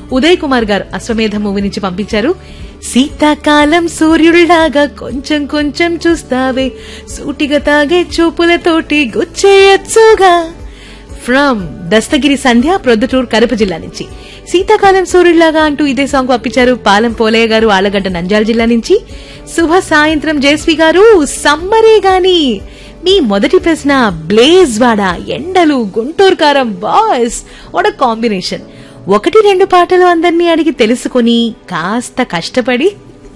ఉదయ్ కుమార్ గారు అశ్వమేధ మూవీ నుంచి పంపించారు శీతాకాలం సూర్యుడిలాగా కొంచెం కొంచెం చూస్తావే సూటిగా తాగే చూపులతోటి గుచ్చేయచ్చుగా ఫ్రమ్ దస్తగిరి సంధ్య ప్రొద్దుటూరు కడప జిల్లా నుంచి శీతాకాలం సూర్యుడిలాగా అంటూ ఇదే సాంగ్ పంపించారు పాలెం పోలయ్య గారు ఆలగడ్డ నంద్యాల జిల్లా నుంచి శుభ సాయంత్రం జయశ్రీ గారు సమ్మరే గాని మీ మొదటి ప్రశ్న బ్లేజ్ వాడ ఎండలు గుంటూరు కారం బాయ్స్ వాట్ కాంబినేషన్ ఒకటి రెండు పాటలు అందరినీ అడిగి తెలుసుకుని కాస్త కష్టపడి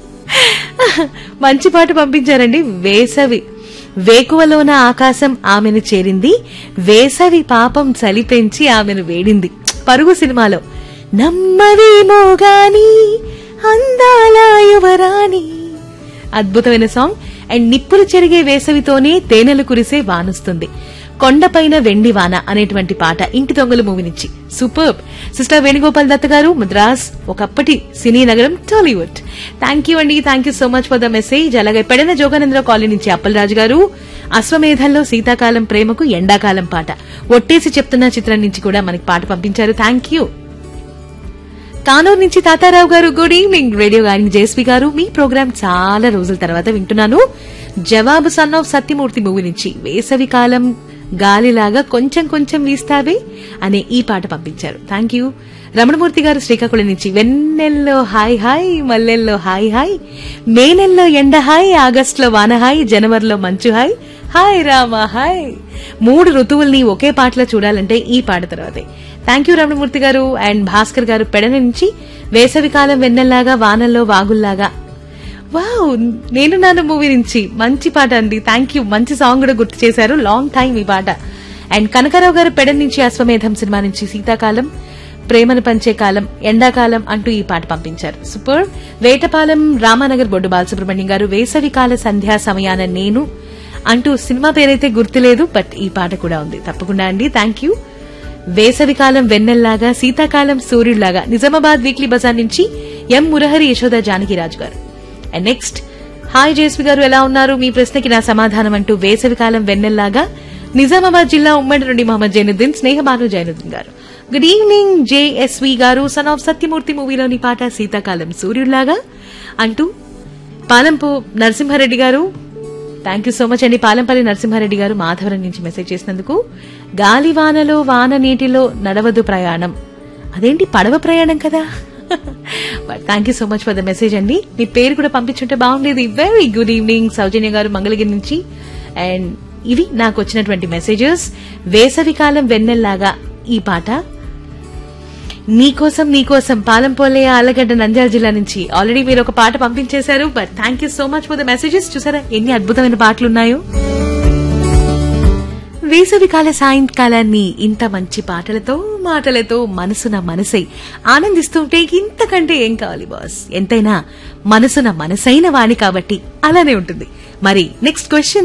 మంచి పాట పంపించారండి వేసవి వేకువలోన ఆకాశం ఆమెను చేరింది వేసవి పాపం చలి పెంచి ఆమెను వేడింది పరుగు సినిమాలో నమ్మవేమో గాని అందాల యువరాణి అద్భుతమైన సాంగ్ అండ్ నిప్పులు చెరిగే వేసవితోనే తేనెలు కురిసే వానొస్తుంది కొండపైన వెండి వాన అనేటువంటి పాట ఇంటి దొంగలు మూవీ నుంచి సూపర్ సిస్టర్ వేణుగోపాల్ దత్త గారు మద్రాస్ ఒకప్పటి సినీ నగరం టాలీవుడ్ థ్యాంక్ యూ అండి thank you so much for the message అలాగే పెడన జోగానంద్ర కాలనీ నుంచి అప్పలరాజు గారు అశ్వమేధంలో శీతాకాలం ప్రేమకు ఎండాకాలం పాట ఒట్టేసి చెప్తున్న చిత్రం నుంచి కూడా మనకి పాట పంపించారు థ్యాంక్ యూ కానూరు నుంచి తాతారావు గారు గుడ్ ఈవినింగ్ రేడియో గాని జేస్వి గారు మీ ప్రోగ్రామ్ చాలా రోజుల తర్వాత వింటున్నాను జవాబు సన్ ఆఫ్ సత్యమూర్తి మూవీ నుంచి వేసవి కాలం గాలిలాగా కొంచెం కొంచెం వీస్తావే అనే ఈ పాట పంపించారు థ్యాంక్ యూ రమణమూర్తి గారు శ్రీకాకుళం నుంచి వెన్నెల్లో హాయ్ హాయ్ మల్లెల్లో హాయ్ హాయ్ మే నెలలో ఎండ హాయ్ ఆగస్టులో వాన హాయ్ జనవరిలో మంచు హాయ్ హాయ్ రామ హాయ్ మూడు ఋతువుల్ని ఒకే పాటలో చూడాలంటే ఈ పాట తర్వాతే థ్యాంక్ యూ రమణమూర్తి గారు అండ్ భాస్కర్ గారు పెడన నుంచి వేసవికాలం వెన్నెల్లాగా వానల్లో వాగుల్లాగా వావ్ నేను నాన్న మూవీ నుంచి మంచి పాట అండి థ్యాంక్ యూ మంచి సాంగ్ కూడా గుర్తు చేశారు లాంగ్ టైం ఈ పాట అండ్ కనకారావు గారు పెడన్ నుంచి అశ్వమేధం సినిమా నుంచి శీతాకాలం ప్రేమను పంచే కాలం ఎండాకాలం అంటూ ఈ పాట పంపించారు సూపర్ వేటపాలెం రామానగర్ బొడ్డు బాలసుబ్రహ్మణ్యం గారు వేసవికాల సంధ్యా సమయాన నేను అంటూ సినిమా పేరైతే గుర్తులేదు బట్ ఈ పాట కూడా ఉంది తప్పకుండా అండి థ్యాంక్ యూ వేసవికాలం వెన్నెల్లాగా శీతాకాలం సూర్యుడిలాగా నిజామాబాద్ వీక్లీ బజార్ నుంచి ఎం మురహరి యశోద జానకిరాజు గారు అండ్ నెక్స్ట్ హాయ్ జేస్వి గారు ఎలా ఉన్నారు మీ ప్రశ్నకి నా సమాధానం అంటూ వేసవికాలం వెన్నెల్లాగా నిజామాబాద్ జిల్లా ఉమ్మడి నుండి మహమ్మద్ జైనుద్దీన్ స్నేహబాను జైనుద్దీన్ గారు గుడ్ ఈవినింగ్ జేఎస్వి గారు సన్ ఆఫ్ సత్యమూర్తి మూవీలోని పాట శీతాకాలం సూర్యుడిలాగా అంటూ పాలంపు నరసింహారెడ్డి గారు థ్యాంక్ యూ సో మచ్ అండి పాలంపల్లి నరసింహారెడ్డి గారు మాధవరం నుంచి మెసేజ్ చేసినందుకు గాలి వానలో వాన నీటిలో నడవదు ప్రయాణం అదేంటి పడవ ప్రయాణం కదా but thank you so much for the message అండి మీ పేరు కూడా పంపించుంటే బాగుండేది వెరీ గుడ్ ఈవినింగ్ సౌజన్య గారు మంగళగిరి నుంచి అండ్ ఇవి నాకు వచ్చినటువంటి మెసేజెస్ వేసవికాలం వెన్నెల్లాగా ఈ పాట నీకోసం నీకోసం పాలంపోలే ఆలగడ్డ నంద్యాల జిల్లా నుంచి ఆల్రెడీ మీరు ఒక పాట పంపించేశారు but thank you so much for the messages చూసారా ఎన్ని అద్భుతమైన పాటలు ఉన్నాయో వేసవికాల సాయంకాలాన్ని ఇంత మంచి పాటలతో మాటలతో మనసున మనసై ఆనందిస్తుంటే ఇంతకంటే ఏం కావాలి బాస్ ఎంతైనా మనసున మనసైన వాణి కాబట్టి అలానే ఉంటుంది మరి నెక్స్ట్ క్వశ్చన్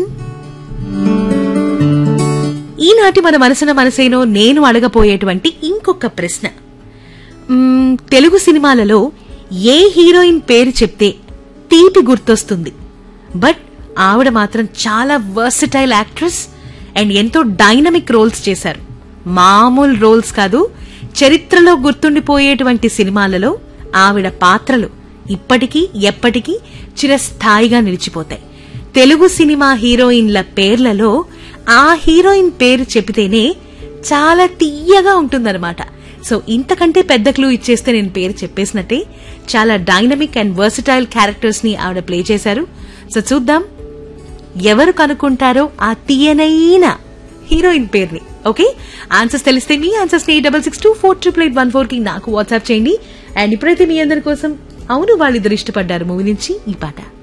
ఈనాటి మన మనసున మనసైనో నేను అడగపోయేటువంటి ఇంకొక ప్రశ్న మ్మ్, తెలుగు సినిమాలలో ఏ హీరోయిన్ పేరు చెప్తే తీపి గుర్తొస్తుంది బట్ ఆవిడ మాత్రం చాలా వర్సటైల్ యాక్ట్రెస్ అండ్ ఎంతో డైనమిక్ రోల్స్ చేశారు మామూలు రోల్స్ కాదు చరిత్రలో గుర్తుండిపోయేటువంటి సినిమాలలో ఆవిడ పాత్రలు ఇప్పటికీ ఎప్పటికీ చిరస్థాయిగా నిలిచిపోతాయి తెలుగు సినిమా హీరోయిన్ల పేర్లలో ఆ హీరోయిన్ పేరు చెబితేనే చాలా తీయగా ఉంటుందన్నమాట సో ఇంతకంటే పెద్ద క్లూ ఇచ్చేస్తే నేను పేరు చెప్పేసినట్టే చాలా డైనమిక్ అండ్ వర్సటైల్ క్యారెక్టర్స్ ని ఆవిడ ప్లే చేశారు సో చూద్దాం ఎవరు కనుక్కుంటారో ఆ తీయనైన హీరోయిన్ పేరుని ఓకే ఆన్సర్స్ తెలిస్తే మీ ఆన్సర్స్ ని double six two four triple eight one four కి నాకు వాట్సాప్ చేయండి అండ్ ఇప్పుడైతే మీ అందరి కోసం అవును వాళ్ళిద్దరు ఇష్టపడ్డారు మూవీ నుంచి ఈ పాట